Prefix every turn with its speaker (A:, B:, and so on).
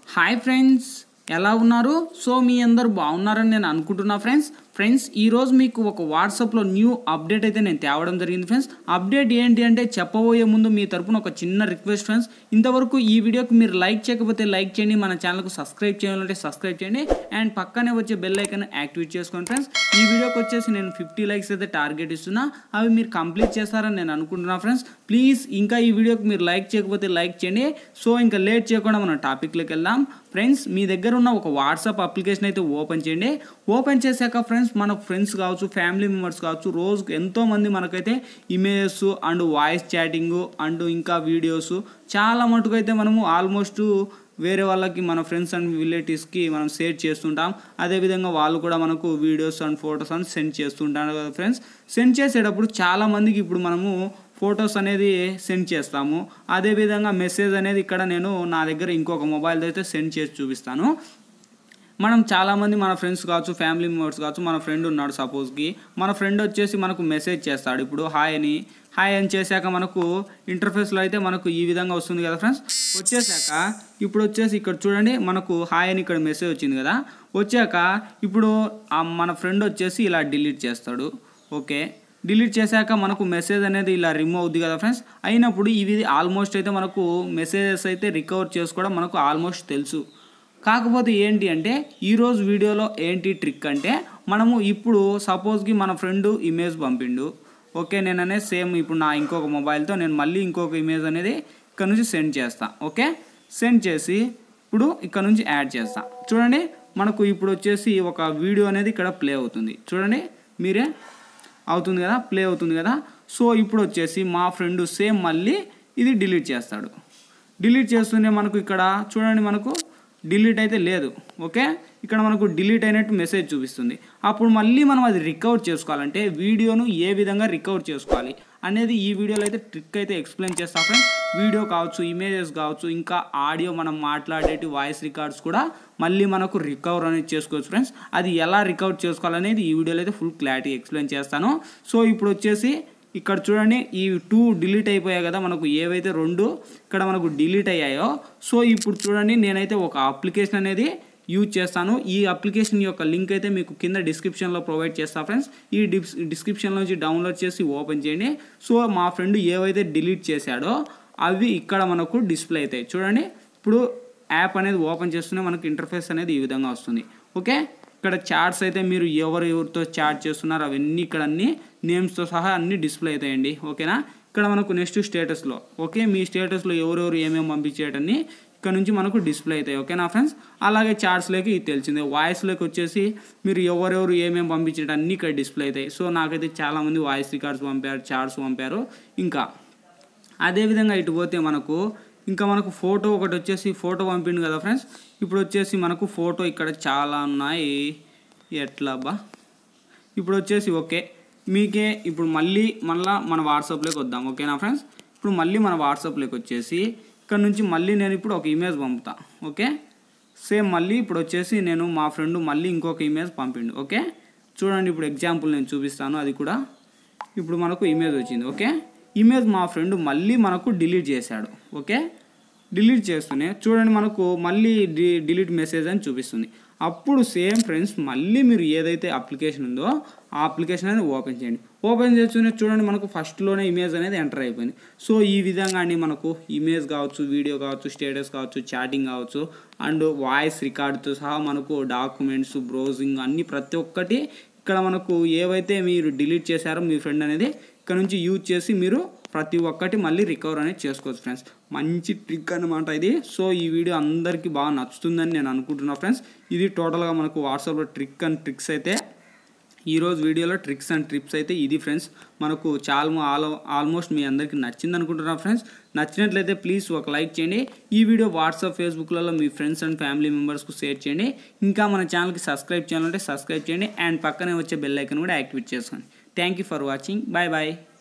A: hi friends ఎలా ఉన్నారు so మీ అందరు బాగున్నారని నేను అనుకుంటున్నా ఫ్రెండ్స్ ఫ్రెండ్స్ ఈరోజు మీకు ఒక వాట్సాప్లో న్యూ అప్డేట్ అయితే నేను తేవడం జరిగింది ఫ్రెండ్స్ అప్డేట్ ఏంటి అంటే చెప్పబోయే ముందు మీ తరపున ఒక చిన్న రిక్వెస్ట్ ఫ్రెండ్స్ ఇంతవరకు ఈ వీడియోకి మీరు లైక్ చేయకపోతే లైక్ చేయండి మన ఛానల్కు సబ్స్క్రైబ్ చేయాలంటే సబ్స్క్రైబ్ చేయండి అండ్ పక్కనే వచ్చే బెల్ ఐకన్ యాక్టివేట్ చేసుకోండి ఫ్రెండ్స్ ఈ వీడియోకి వచ్చేసి నేను ఫిఫ్టీ లైక్స్ అయితే టార్గెట్ ఇస్తున్నా అవి మీరు కంప్లీట్ చేస్తారని నేను అనుకుంటున్నా ఫ్రెండ్స్ ప్లీజ్ ఇంకా ఈ వీడియోకి మీరు లైక్ చేయకపోతే లైక్ చేయండి సో ఇంకా లేట్ చేయకుండా మన టాపిక్లోకి వెళ్దాం ఫ్రెండ్స్ మీ దగ్గర ఉన్న ఒక వాట్సాప్ అప్లికేషన్ అయితే ఓపెన్ చేయండి ఓపెన్ చేశాక ఫ్రెండ్స్ మన ఫ్రెండ్స్ కావచ్చు ఫ్యామిలీ మెంబర్స్ కావచ్చు రోజుకు ఎంతోమంది మనకైతే images and voice chatting and ఇంకా వీడియోస్ చాలా మటుకు అయితే మనము ఆల్మోస్ట్ వేరే వాళ్ళకి మన ఫ్రెండ్స్ అండ్ రిలేటివ్స్కి మనం షేర్ చేస్తుంటాం అదేవిధంగా వాళ్ళు కూడా మనకు వీడియోస్ అండ్ ఫొటోస్ అని సెండ్ చేస్తుంటారు కదా ఫ్రెండ్స్ సెండ్ చేసేటప్పుడు చాలామందికి ఇప్పుడు మనము ఫొటోస్ అనేది సెండ్ చేస్తాము అదేవిధంగా మెసేజ్ అనేది ఇక్కడ నేను నా దగ్గర ఇంకొక మొబైల్ అయితే సెండ్ చేసి చూపిస్తాను మనం చాలామంది మన ఫ్రెండ్స్ కావచ్చు ఫ్యామిలీ మెంబర్స్ కావచ్చు మన ఫ్రెండ్ ఉన్నాడు సపోజ్కి మన ఫ్రెండ్ వచ్చేసి మనకు మెసేజ్ చేస్తాడు ఇప్పుడు హాయ్ అని హాయ్ అని చేశాక మనకు ఇంటర్ఫేస్లో అయితే మనకు ఈ విధంగా వస్తుంది కదా ఫ్రెండ్స్ వచ్చేసాక ఇప్పుడు వచ్చేసి ఇక్కడ చూడండి మనకు హాయ్ అని ఇక్కడ మెసేజ్ వచ్చింది కదా వచ్చాక ఇప్పుడు ఆ మన ఫ్రెండ్ వచ్చేసి ఇలా డిలీట్ చేస్తాడు ఓకే డిలీట్ చేశాక మనకు మెసేజ్ అనేది ఇలా రిమూవ్ అవుద్ది కదా ఫ్రెండ్స్ అయినప్పుడు ఇవి ఆల్మోస్ట్ అయితే మనకు మెసేజెస్ అయితే రికవర్ చేసుకోవడం మనకు ఆల్మోస్ట్ తెలుసు కాకపోతే ఏంటి అంటే ఈరోజు వీడియోలో ఏంటి ట్రిక్ అంటే మనము ఇప్పుడు సపోజ్కి మన ఫ్రెండ్ ఇమేజ్ పంపిండు ఓకే నేను అనేది సేమ్ ఇప్పుడు నా ఇంకొక మొబైల్తో నేను మళ్ళీ ఇంకొక ఇమేజ్ అనేది ఇక్కడ నుంచి సెండ్ చేస్తా ఓకే సెండ్ చేసి ఇప్పుడు ఇక్కడ నుంచి యాడ్ చేస్తా చూడండి మనకు ఇప్పుడు వచ్చేసి ఒక వీడియో అనేది ఇక్కడ ప్లే అవుతుంది చూడండి మీరే అవుతుంది కదా ప్లే అవుతుంది కదా సో ఇప్పుడు వచ్చేసి మా ఫ్రెండ్ సేమ్ మళ్ళీ ఇది డిలీట్ చేస్తాడు డిలీట్ చేస్తూనే మనకు ఇక్కడ చూడండి మనకు డిలీట్ అయితే లేదు ఓకే ఇక్కడ మనకు డిలీట్ అయినట్టు మెసేజ్ చూపిస్తుంది అప్పుడు మళ్ళీ మనం అది రికవర్ చేసుకోవాలంటే వీడియోను ఏ విధంగా రికవర్ చేసుకోవాలి అనేది ఈ వీడియోలో అయితే ట్రిక్ అయితే ఎక్స్ప్లెయిన్ చేస్తా ఫ్రెండ్స్ వీడియో కావచ్చు ఇమేజెస్ కావచ్చు ఇంకా ఆడియో మనం మాట్లాడేటి వాయిస్ రికార్డ్స్ కూడా మళ్ళీ మనకు రికవర్ అనేది చేసుకోవచ్చు ఫ్రెండ్స్ అది ఎలా రికవర్ చేసుకోవాలనేది ఈ వీడియోలో అయితే ఫుల్ క్లారిటీ ఎక్స్ప్లెయిన్ చేస్తాను సో ఇప్పుడు వచ్చేసి ఇక్కడ చూడండి ఈ టూ డిలీట్ అయిపోయాయి కదా మనకు ఏవైతే రెండు ఇక్కడ మనకు డిలీట్ అయ్యాయో సో ఇప్పుడు చూడండి నేనైతే ఒక అప్లికేషన్ అనేది యూజ్ చేస్తాను ఈ అప్లికేషన్ యొక్క లింక్ అయితే మీకు కింద డిస్క్రిప్షన్లో ప్రొవైడ్ చేస్తా ఫ్రెండ్స్ ఈ డిస్ డిస్క్రిప్షన్లో నుంచి డౌన్లోడ్ చేసి ఓపెన్ చేయండి సో మా ఫ్రెండ్ ఏవైతే డిలీట్ చేశాడో అవి ఇక్కడ మనకు డిస్ప్లే అవుతాయి చూడండి ఇప్పుడు యాప్ అనేది ఓపెన్ చేస్తూనే మనకు ఇంటర్ఫేస్ అనేది ఈ విధంగా వస్తుంది ఓకే ఇక్కడ చాట్స్ అయితే మీరు ఎవరు ఎవరితో చాట్ చేస్తున్నారు అవన్నీ ఇక్కడ అన్ని నేమ్స్తో సహా అన్ని డిస్ప్లే అవుతాయండి ఓకేనా ఇక్కడ మనకు నెక్స్ట్ స్టేటస్లో ఓకే మీ స్టేటస్లో ఎవరెవరు ఏమేమి పంపించేటన్ని ఇక్కడ నుంచి మనకు డిస్ప్లే అవుతాయి ఓకేనా ఫ్రెండ్స్ అలాగే చార్ట్స్లోకి ఇది తెలిసిందే వాయిస్లోకి వచ్చేసి మీరు ఎవరెవరు ఏమేమి పంపించేట అన్ని ఇక్కడ డిస్ప్లే అవుతాయి సో నాకైతే చాలామంది వాయిస్ రికార్డ్స్ పంపారు చార్ట్స్ పంపారు ఇంకా అదేవిధంగా ఇటు పోతే మనకు ఇంకా మనకు ఫోటో ఒకటి వచ్చేసి ఫోటో పంపిండు కదా ఫ్రెండ్స్ ఇప్పుడు వచ్చేసి మనకు ఫోటో ఇక్కడ చాలా ఉన్నాయి ఎట్లా బా ఇప్పుడు వచ్చేసి ఓకే మీకే ఇప్పుడు మళ్ళీ మళ్ళీ మన వాట్సాప్లోకి వద్దాం ఓకేనా ఫ్రెండ్స్ ఇప్పుడు మళ్ళీ మన వాట్సాప్లోకి వచ్చేసి ఇక్కడ నుంచి మళ్ళీ నేను ఇప్పుడు ఒక ఇమేజ్ పంపుతా ఓకే సేమ్ మళ్ళీ ఇప్పుడు వచ్చేసి నేను మా ఫ్రెండ్ మళ్ళీ ఇంకొక ఇమేజ్ పంపిండు ఓకే చూడండి ఇప్పుడు ఎగ్జాంపుల్ నేను చూపిస్తాను అది కూడా ఇప్పుడు మనకు ఇమేజ్ వచ్చింది ఓకే ఇమేజ్ మా ఫ్రెండ్ మళ్ళీ మనకు డిలీట్ చేశాడు ఓకే డిలీట్ చేస్తూనే చూడండి మనకు మళ్ళీ డి డిలీట్ మెసేజ్ అని చూపిస్తుంది అప్పుడు సేమ్ ఫ్రెండ్స్ మళ్ళీ మీరు ఏదైతే అప్లికేషన్ ఉందో ఆ అప్లికేషన్ అనేది ఓపెన్ చేయండి ఓపెన్ చేస్తూనే చూడండి మనకు ఫస్ట్లోనే ఇమేజ్ అనేది ఎంటర్ అయిపోయింది సో ఈ విధంగా అండి మనకు ఇమేజ్ కావచ్చు వీడియో కావచ్చు స్టేటస్ కావచ్చు చాటింగ్ కావచ్చు అండ్ వాయిస్ రికార్డ్తో సహా మనకు డాక్యుమెంట్స్ బ్రౌజింగ్ అన్ని ప్రతి ఒక్కటి ఇక్కడ మనకు ఏవైతే మీరు డిలీట్ చేశారో మీ ఫ్రెండ్ అనేది ఇక్కడ నుంచి యూజ్ చేసి మీరు ప్రతి ఒక్కటి మళ్ళీ రికవర్ అనేది చేసుకోవచ్చు ఫ్రెండ్స్ మంచి ట్రిక్ అనమాట ఇది సో ఈ వీడియో అందరికీ బాగా నచ్చుతుందని నేను అనుకుంటున్నా ఫ్రెండ్స్ ఇది టోటల్గా మనకు వాట్సాప్లో ట్రిక్ అండ్ ట్రిక్స్ అయితే ఈరోజు వీడియోలో ట్రిక్స్ అండ్ ట్రిప్స్ అయితే ఇది ఫ్రెండ్స్ మనకు చాలా ఆల్ ఆల్మోస్ట్ మీ అందరికీ నచ్చింది అనుకుంటున్నా ఫ్రెండ్స్ నచ్చినట్లయితే ప్లీజ్ ఒక లైక్ చేయండి ఈ వీడియో వాట్సాప్ ఫేస్బుక్లలో మీ ఫ్రెండ్స్ అండ్ ఫ్యామిలీ మెంబర్స్కు షేర్ చేయండి ఇంకా మన ఛానల్కి సబ్స్క్రైబ్ చేయాలంటే సబ్స్క్రైబ్ చేయండి అండ్ పక్కనే వచ్చే బెల్ ఐకన్ కూడా యాక్టివేట్ చేసుకోండి thank you for watching bye bye